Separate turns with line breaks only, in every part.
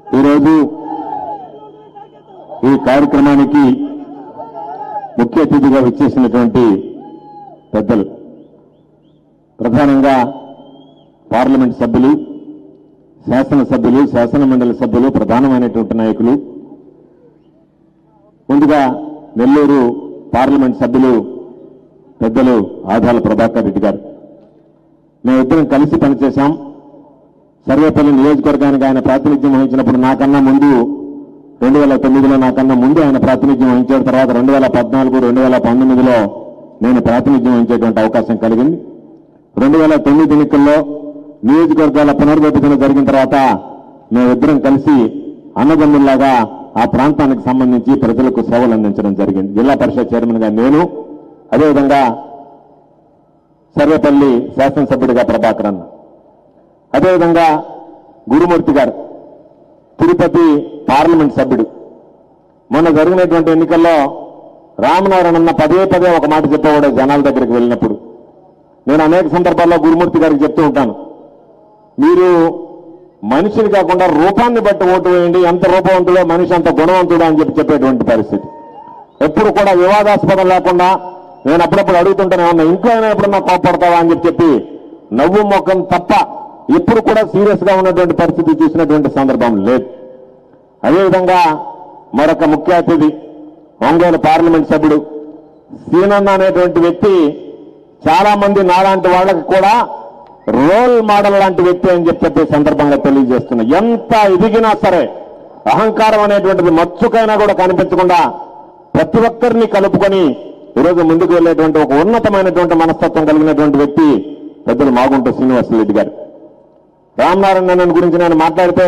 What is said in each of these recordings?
ఈరోజు ఈ కార్యక్రమానికి ముఖ్య అతిథిగా విచ్చేసినటువంటి పెద్దలు ప్రధానంగా పార్లమెంట్ సభ్యులు శాసనసభ్యులు శాసన మండలి సభ్యులు ప్రధానమైనటువంటి నాయకులు ముందుగా నెల్లూరు పార్లమెంట్ సభ్యులు పెద్దలు ఆదాల ప్రభాకర్ రెడ్డి గారు మేమిద్దరం కలిసి పనిచేశాం సర్వేపల్లి నియోజకవర్గానికి ఆయన ప్రాతినిధ్యం వహించినప్పుడు నాకన్నా ముందు రెండు వేల తొమ్మిదిలో నాకన్నా ముందు ఆయన ప్రాతినిధ్యం వహించాడు తర్వాత రెండు వేల పద్నాలుగు రెండు వేల పంతొమ్మిదిలో నేను ప్రాతినిధ్యం వహించేటువంటి అవకాశం కలిగింది రెండు వేల తొమ్మిది ఎన్నికల్లో నియోజకవర్గాల పునర్విభజన జరిగిన తర్వాత మేమిద్దరం కలిసి అన్నదమ్ముల్లాగా ఆ ప్రాంతానికి సంబంధించి ప్రజలకు సేవలు అందించడం జరిగింది జిల్లా పరిషత్ చైర్మన్ గా నేను అదేవిధంగా సర్వేపల్లి శాసనసభ్యుడిగా ప్రభాకర్ అన్న అదేవిధంగా గురుమూర్తి గారు తిరుపతి పార్లమెంట్ సభ్యుడు మొన్న జరిగినటువంటి ఎన్నికల్లో రామనారాయణ అన్న పదే పదే ఒక మాట చెప్పేవాడు జనాల దగ్గరికి వెళ్ళినప్పుడు నేను అనేక సందర్భాల్లో గురుమూర్తి గారికి చెప్తూ ఉంటాను మీరు మనిషిని కాకుండా రూపాన్ని బట్టి ఓటు వేయండి ఎంత రూపవంతుడో మనిషి అంత గుణవంతుడు అని చెప్పి చెప్పేటువంటి పరిస్థితి ఎప్పుడు కూడా వివాదాస్పదం లేకుండా నేను అప్పుడప్పుడు అడుగుతుంటానే ఉన్నా ఇంట్లో అయినా ఎప్పుడన్నా కోపడతావా అని చెప్పి చెప్పి నవ్వు ముఖం తప్ప ఎప్పుడు కూడా సీరియస్ గా ఉన్నటువంటి పరిస్థితి చూసినటువంటి సందర్భం లేదు అదేవిధంగా మరొక ముఖ్య అతిథి ఒంగోలు పార్లమెంట్ సభ్యుడు సీనన్న అనేటువంటి వ్యక్తి చాలా మంది నాలాంటి వాళ్ళకి కూడా రోల్ మోడల్ లాంటి వ్యక్తి అని చెప్పి చెప్పే సందర్భంగా తెలియజేస్తున్నా ఎంత ఎదిగినా సరే అహంకారం అనేటువంటిది మచ్చుకైనా కూడా కనిపించకుండా ప్రతి ఒక్కరిని కలుపుకొని ఈరోజు ముందుకు వెళ్ళేటువంటి ఒక ఉన్నతమైనటువంటి మనస్తత్వం కలిగినటువంటి వ్యక్తి పెద్దలు మాగుంట శ్రీనివాసరెడ్డి గారు రామనారాయణ గురించి నేను మాట్లాడితే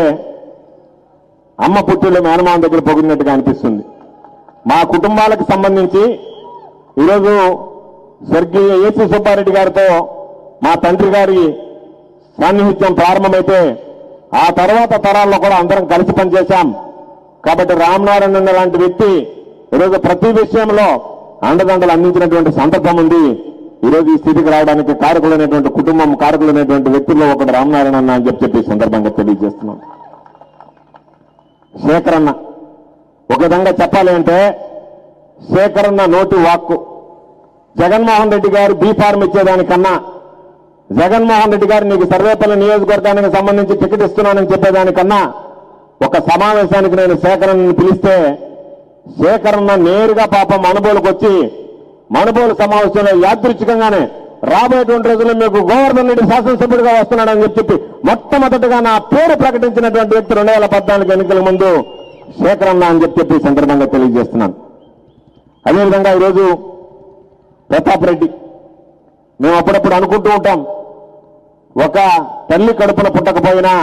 అమ్మ పుట్టిలో మేనమామ దగ్గర పొగిడినట్టుగా అనిపిస్తుంది మా కుటుంబాలకు సంబంధించి ఈరోజు స్వర్గీయ ఏసీ సుబ్బారెడ్డి గారితో మా తండ్రి గారి సాన్నిహిత్యం ప్రారంభమైతే ఆ తర్వాత తరాల్లో కూడా అందరం కలిసి పనిచేశాం కాబట్టి రామనారాయణ లాంటి వ్యక్తి ఈరోజు ప్రతి విషయంలో అండదండలు అందించినటువంటి సందర్భం ఉంది ఈరోజు ఈ స్థితికి రావడానికి కారకులైనటువంటి కుటుంబం కారకులైనటువంటి వ్యక్తుల్లో ఒకటి రామనారాయణ అన్న అని చెప్పి చెప్పి ఈ సందర్భంగా తెలియజేస్తున్నాం శేఖరన్న ఒక విధంగా చెప్పాలి అంటే శేఖరన్న నోటి వాక్కు జగన్మోహన్ రెడ్డి గారు బీ ఫార్మ్ ఇచ్చేదానికన్నా జగన్మోహన్ రెడ్డి గారు నీకు సర్వేపల్లి నియోజకవర్గానికి సంబంధించి టికెట్ ఇస్తున్నానని చెప్పేదానికన్నా ఒక సమావేశానికి నేను శేఖరన్ని పిలిస్తే శేఖరన్న నేరుగా పాపం మనుబోలుకు వచ్చి మనుబోలు సమావేశంలో యాదృచ్ఛికంగానే రాబోయేటువంటి రోజుల్లో మీకు గోవర్ధన్ రెడ్డి శాసనసభ్యుడిగా వస్తున్నాడని చెప్పి మొట్టమొదటిగా నా పేరు ప్రకటించినటువంటి వ్యక్తి రెండు వేల పద్నాలుగు ఎన్నికల ముందు శేఖరన్న అని చెప్పి ఈ సందర్భంగా తెలియజేస్తున్నాను అదేవిధంగా ఈరోజు ప్రతాప్ రెడ్డి మేము అప్పుడప్పుడు అనుకుంటూ ఉంటాం ఒక తల్లి కడుపున పుట్టకపోయినా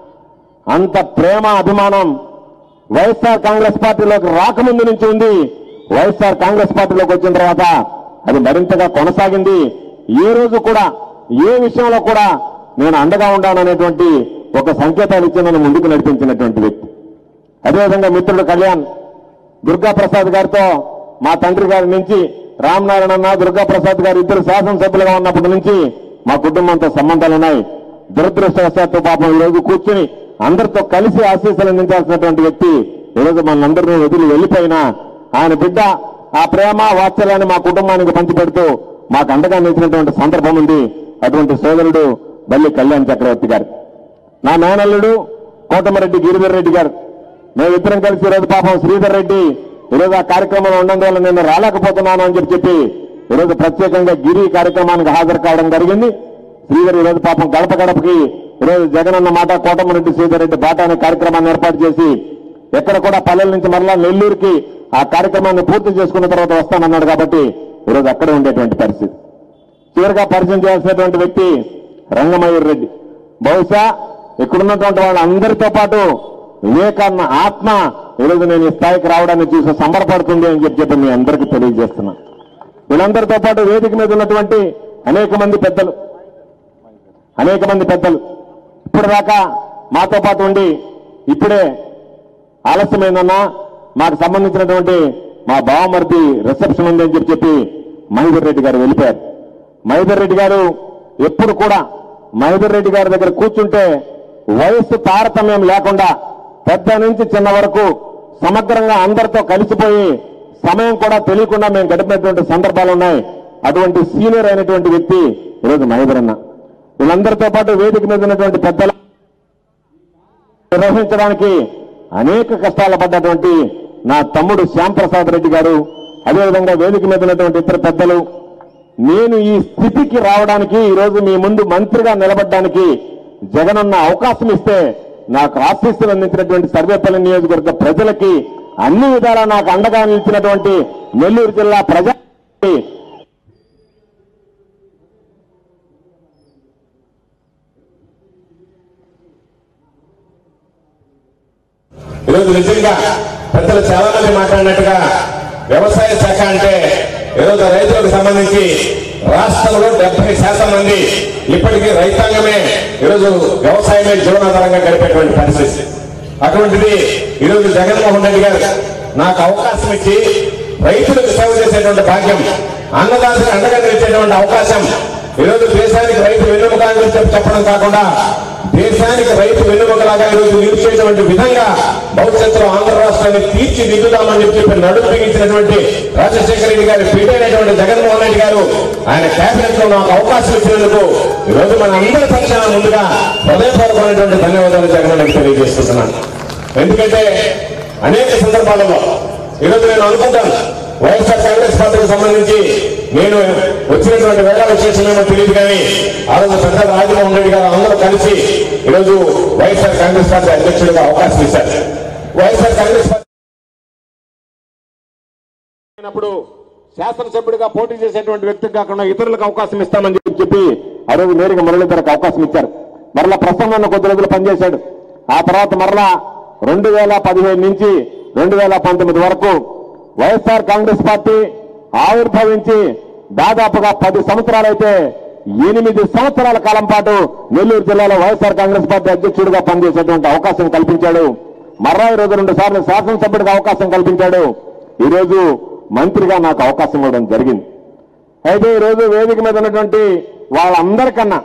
అంత ప్రేమ అభిమానం వైఎస్ఆర్ కాంగ్రెస్ పార్టీలోకి రాకముందు నుంచి ఉంది వైఎస్ఆర్ కాంగ్రెస్ పార్టీలోకి వచ్చిన తర్వాత అది మరింతగా కొనసాగింది ఏ రోజు కూడా ఏ విషయంలో కూడా నేను అండగా ఉండాలనేటువంటి ఒక సంకేతాలు ఇచ్చి నన్ను ముందుకు నడిపించినటువంటి వ్యక్తి అదేవిధంగా మిత్రుడు కళ్యాణ్ దుర్గా ప్రసాద్ గారితో మా తండ్రి గారి నుంచి రామనారాయణ అన్న దుర్గా ప్రసాద్ గారు ఇద్దరు శాసనసభ్యులుగా ఉన్నప్పటి నుంచి మా కుటుంబంతో సంబంధాలు ఉన్నాయి దురదృష్టవశాత్తు పాపం ఈ రోజు కూర్చుని అందరితో కలిసి ఆశీస్సులు అందించాల్సినటువంటి వ్యక్తి ఈరోజు మనందరినీ వదిలి వెళ్ళిపోయినా ఆయన బిడ్డ ఆ ప్రేమ వాత్సల్యాన్ని మా కుటుంబానికి పంచిపెడుతూ మాకు అండగా నిలిచినటువంటి సందర్భం ఉంది అటువంటి సోదరుడు బల్లి కళ్యాణ్ చక్రవర్తి గారు నా మేనల్లుడు కోటమరెడ్డి గిరిధర్ రెడ్డి గారు మేమిద్దరం కలిసి ఈరోజు పాపం శ్రీధర్ రెడ్డి ఈరోజు ఆ కార్యక్రమంలో ఉన్నందువల్ల నేను రాలేకపోతున్నాను అని చెప్పి చెప్పి ఈరోజు ప్రత్యేకంగా గిరి కార్యక్రమానికి హాజరు కావడం జరిగింది శ్రీధర్ ఈరోజు పాపం గడప గడపకి ఈరోజు జగనన్న మాట కోటమరెడ్డి శ్రీధర్ రెడ్డి బాట అనే కార్యక్రమాన్ని ఏర్పాటు చేసి ఎక్కడ కూడా పల్లెల నుంచి మరలా నెల్లూరుకి ఆ కార్యక్రమాన్ని పూర్తి చేసుకున్న తర్వాత వస్తానన్నాడు కాబట్టి ఈరోజు అక్కడే ఉండేటువంటి పరిస్థితి చివరిగా పరిచయం చేయాల్సినటువంటి వ్యక్తి రంగమయూర్ రెడ్డి బహుశా ఇక్కడున్నటువంటి వాళ్ళందరితో పాటు వివేకాన్న ఆత్మ ఈరోజు నేను ఈ స్థాయికి రావడాన్ని చూసి సంబరపడుతుంది అని చెప్పి చెప్పి మీ అందరికీ తెలియజేస్తున్నా వీళ్ళందరితో పాటు వేదిక మీద ఉన్నటువంటి అనేక మంది పెద్దలు అనేక మంది పెద్దలు ఇప్పుడు దాకా మాతో పాటు ఉండి ఇప్పుడే ఆలస్యమైందన్నా మాకు సంబంధించినటువంటి మా బావమర్ది రిసెప్షన్ ఉంది అని చెప్పి చెప్పి మహేందర్ రెడ్డి గారు వెళ్ళిపోయారు మహేందర్ రెడ్డి గారు ఎప్పుడు కూడా మహేందర్ రెడ్డి గారి దగ్గర కూర్చుంటే వయస్సు తారతమ్యం లేకుండా పెద్ద నుంచి చిన్న వరకు సమగ్రంగా అందరితో కలిసిపోయి సమయం కూడా తెలియకుండా మేము గడిపినటువంటి సందర్భాలు ఉన్నాయి అటువంటి సీనియర్ అయినటువంటి వ్యక్తి ఈరోజు మహేంద్రన్న వీళ్ళందరితో పాటు వేదిక మీద ఉన్నటువంటి పెద్దల నిర్వహించడానికి అనేక కష్టాలు పడ్డటువంటి నా తమ్ముడు శ్యాంప్రసాద్ రెడ్డి గారు అదేవిధంగా వేదిక మీద ఉన్నటువంటి ఇతర పెద్దలు నేను ఈ స్థితికి రావడానికి ఈరోజు మీ ముందు మంత్రిగా నిలబడడానికి జగనన్న అవకాశం ఇస్తే నాకు ఆశీస్సులు అందించినటువంటి సర్వేపల్లి నియోజకవర్గ ప్రజలకి అన్ని విధాలా నాకు అండగా నిలిచినటువంటి నెల్లూరు జిల్లా ప్రజా
ఈరోజు నిజంగా పెద్దలు చాలా మంది మాట్లాడినట్టుగా వ్యవసాయ శాఖ అంటే ఈరోజు రైతులకు సంబంధించి రాష్ట్రంలో డెబ్బై శాతం మంది ఇప్పటికీ రైతాంగమే ఈరోజు వ్యవసాయమే జీవనాధారంగా గడిపేటువంటి పరిస్థితి అటువంటిది ఈరోజు జగన్మోహన్ రెడ్డి గారు నాకు అవకాశం ఇచ్చి రైతులకు సేవ చేసేటువంటి భాగ్యం అన్నదాతకు అండగా నిలిచేటువంటి అవకాశం ఈరోజు దేశానికి రైతు వెన్నుముక అని చెప్పి చెప్పడం కాకుండా దేశానికి రైతు వెన్నుముకలాగా ఈరోజు నిలిచేటువంటి విధంగా భవిష్యత్తులో ఆంధ్ర రాష్ట్రాన్ని తీర్చిదిద్దుదామని చెప్పి చెప్పి నడుపు బిగించినటువంటి రాజశేఖర రెడ్డి గారి పీడైనటువంటి జగన్మోహన్ రెడ్డి గారు ఆయన కేబినెట్ లో నాకు అవకాశం ఇచ్చినందుకు ఈరోజు మన అందరి పక్షాన ముందుగా హృదయపూర్వకమైనటువంటి ధన్యవాదాలు జగన్ రెడ్డి తెలియజేస్తున్నాను ఎందుకంటే అనేక సందర్భాలలో ఈరోజు నేను అనుకుంటాను వైఎస్ఆర్ కాంగ్రెస్ పార్టీకి సంబంధించి నేను వచ్చినటువంటి వేళ విశేషం ఏమో తెలియదు కానీ ఆ రోజు పెద్ద రాజమోహన్ రెడ్డి గారు అందరూ కలిసి ఈరోజు వైఎస్ఆర్ కాంగ్రెస్ పార్టీ అధ్యక్షుడిగా అవకాశం ఇచ్చారు వైఎస్ఆర్ కాంగ్రెస్ పార్టీ అయినప్పుడు శాసనసభ్యుడిగా పోటీ చేసేటువంటి వ్యక్తికి కాకుండా ఇతరులకు అవకాశం ఇస్తామని చెప్పి చెప్పి ఆ రోజు నేరుగా మురళీధరకు అవకాశం ఇచ్చారు మరలా ప్రస్తుతం ఉన్న కొద్ది రోజులు పనిచేశాడు ఆ తర్వాత మరలా రెండు వేల పదిహేను నుంచి రెండు వేల పంతొమ్మిది వరకు వైఎస్ఆర్ కాంగ్రెస్ పార్టీ ఆవిర్భవించి దాదాపుగా పది సంవత్సరాలైతే ఎనిమిది సంవత్సరాల కాలం పాటు నెల్లూరు జిల్లాలో వైఎస్ఆర్ కాంగ్రెస్ పార్టీ అధ్యక్షుడిగా పనిచేసేటువంటి అవకాశం కల్పించాడు మర్రా ఈ రోజు రెండు సార్లు శాసనసభ్యుడిగా అవకాశం కల్పించాడు ఈ రోజు మంత్రిగా నాకు అవకాశం ఇవ్వడం జరిగింది అయితే ఈ రోజు వేదిక మీద ఉన్నటువంటి వాళ్ళందరికన్నా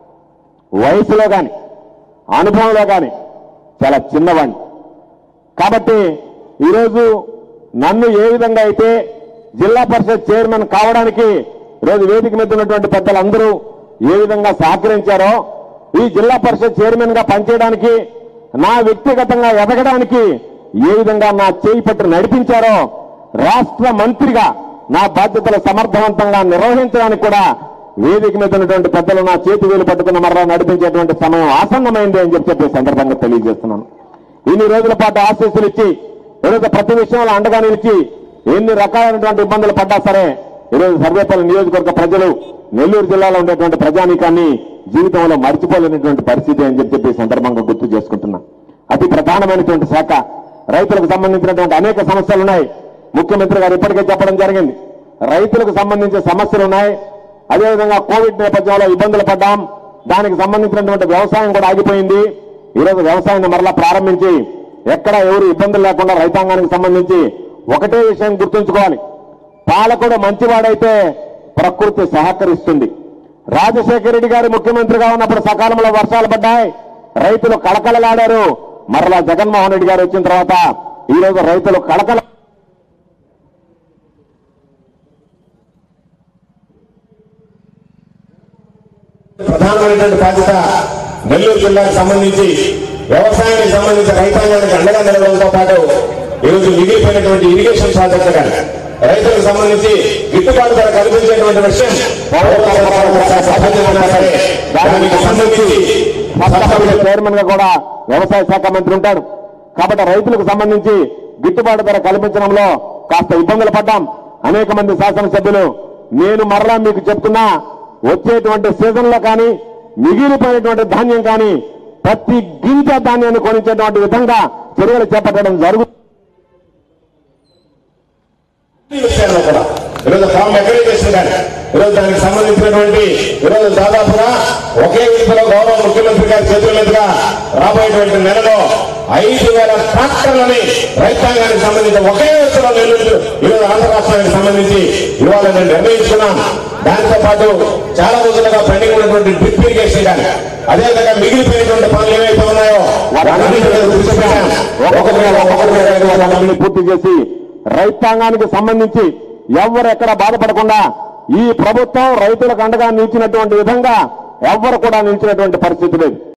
వయసులో కానీ అనుభవంలో కానీ చాలా చిన్నవాణ్ణి కాబట్టి ఈరోజు నన్ను ఏ విధంగా అయితే జిల్లా పరిషత్ చైర్మన్ కావడానికి ఈరోజు వేదిక మీద ఉన్నటువంటి పెద్దలందరూ ఏ విధంగా సహకరించారో ఈ జిల్లా పరిషత్ చైర్మన్ గా పనిచేయడానికి నా వ్యక్తిగతంగా ఎదగడానికి ఏ విధంగా నా చేయి పట్టు నడిపించారో రాష్ట్ర మంత్రిగా నా బాధ్యతలు సమర్థవంతంగా నిర్వహించడానికి కూడా వేదిక మీద ఉన్నటువంటి పెద్దలు నా చేతి వేలు పట్టుకున్న మరలా నడిపించేటువంటి సమయం ఆసన్నమైంది అని చెప్పి చెప్పే సందర్భంగా తెలియజేస్తున్నాను ఇన్ని రోజుల పాటు ఆశీస్సులు ఇచ్చి ఈరోజు ప్రతి విషయంలో అండగా నిలిచి ఎన్ని రకాలైనటువంటి ఇబ్బందులు పడ్డా సరే ఈరోజు సర్వేపల్లి నియోజకవర్గ ప్రజలు నెల్లూరు జిల్లాలో ఉండేటువంటి ప్రజానీకాన్ని జీవితంలో మర్చిపోలేనటువంటి పరిస్థితి అని చెప్పి చెప్పి ఈ సందర్భంగా గుర్తు చేసుకుంటున్నా అతి ప్రధానమైనటువంటి శాఖ రైతులకు సంబంధించినటువంటి అనేక సమస్యలు ఉన్నాయి ముఖ్యమంత్రి గారు ఇప్పటికే చెప్పడం జరిగింది రైతులకు సంబంధించిన సమస్యలు ఉన్నాయి అదేవిధంగా కోవిడ్ నేపథ్యంలో ఇబ్బందులు పడ్డాం దానికి సంబంధించినటువంటి వ్యవసాయం కూడా ఆగిపోయింది ఈరోజు వ్యవసాయాన్ని మరలా ప్రారంభించి ఎక్కడ ఎవరు ఇబ్బందులు లేకుండా రైతాంగానికి సంబంధించి ఒకటే విషయం గుర్తుంచుకోవాలి పాలకుడు మంచివాడైతే ప్రకృతి సహకరిస్తుంది రాజశేఖర రెడ్డి గారు ముఖ్యమంత్రిగా ఉన్నప్పుడు సకాలంలో వర్షాలు పడ్డాయి రైతులు కళకళలాడారు మరలా జగన్మోహన్ రెడ్డి గారు వచ్చిన తర్వాత ఈ రోజు రైతులు కళకళ ప్రధానమైనటువంటి బాధ్యత నెల్లూరు జిల్లాకు సంబంధించి వ్యవసాయానికి సంబంధించి రైతాంగానికి అండగా నిలవడంతో పాటు ఈరోజు మిగిలిపోయినటువంటి ఇరిగేషన్ ప్రాజెక్టు కానీ రైతులకు సంబంధించి గిట్టుబాటు ధర కల్పించేటువంటి విషయం సాధ్యమైనా సరే దానికి సంబంధించి
రాష్ట్ర చైర్మన్ గా కూడా వ్యవసాయ శాఖ మంత్రి ఉంటాడు కాబట్టి రైతులకు సంబంధించి గిట్టుబాటు ధర కల్పించడంలో కాస్త ఇబ్బందులు పడ్డాం అనేక మంది శాసనసభ్యులు నేను మరలా మీకు చెప్తున్నా వచ్చేటువంటి సీజన్ లో కానీ మిగిలిపోయినటువంటి ధాన్యం కానీ ప్రతి గింజ ధాన్యాన్ని కొనించేటువంటి విధంగా చర్యలు చేపట్టడం జరుగుతుంది
విషయాల్లో కూడా ఈరోజు ఫామ్ అగ్రిగేషన్ కానీ ఈరోజు దానికి సంబంధించినటువంటి ఈరోజు దాదాపుగా ఒకే విడతలో గౌరవ ముఖ్యమంత్రి గారి చేతుల మీదుగా రాబోయేటువంటి నెలలో ఐదు వేల ట్రాక్టర్లని రైతాంగానికి సంబంధించి ఒకే విడతలో నెల్లూరు ఈరోజు ఆంధ్ర రాష్ట్రానికి సంబంధించి ఇవ్వాలని నిర్ణయించుకున్నాం దాంతో పాటు చాలా రోజులుగా పెండింగ్ ఉన్నటువంటి డ్రిప్ ఇరిగేషన్ కానీ అదేవిధంగా మిగిలిపోయినటువంటి పనులు ఏవైతే ఉన్నాయో వాటన్నిటి మీద దృష్టి పెట్టాం ఒక్కొక్కరిగా ఒక్కొక్కరిగా రైతు పథకాలన్నీ పూర్తి చేసి రైతాంగానికి సంబంధించి ఎవరు ఎక్కడ బాధపడకుండా ఈ ప్రభుత్వం రైతులకు అండగా నిలిచినటువంటి విధంగా ఎవ్వరు కూడా నిలిచినటువంటి పరిస్థితి లేదు